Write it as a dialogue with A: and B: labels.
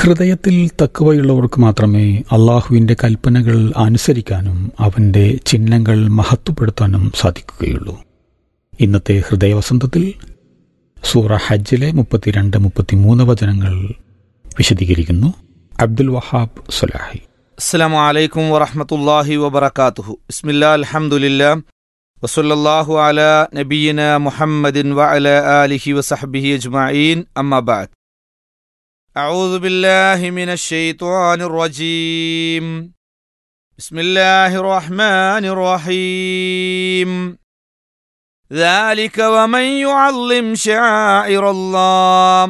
A: ഹൃദയത്തിൽ തക്കവയുള്ളവർക്ക് മാത്രമേ അള്ളാഹുവിൻ്റെ കൽപ്പനകൾ അനുസരിക്കാനും അവൻ്റെ ചിഹ്നങ്ങൾ മഹത്വപ്പെടുത്താനും സാധിക്കുകയുള്ളൂ ഇന്നത്തെ ഹൃദയവസന്തത്തിൽ സൂറ ഹജ്ജിലെ മുപ്പത്തിരണ്ട് മുപ്പത്തിമൂന്ന് വചനങ്ങൾ വിശദീകരിക്കുന്നു അബ്ദുൽ വഹാബ് സുലാഹി
B: അസ്സാം വലൈക്കും വറഹമത്തല്ലാഹി വബർക്കാത്തുഹു ബിസ്മില്ലാ അൽഹംദുലില്ലാ വസല്ലല്ലാഹു അല നബീന മുഹമ്മദിൻ വഅല ആലിഹി വസഹ്ബിഹി അജ്മഈൻ അമ്മാ ബഅദ് أعوذ بالله من الشيطان الرجيم بسم الله الرحمن الرحيم ذلك ومن يعظم شعائر الله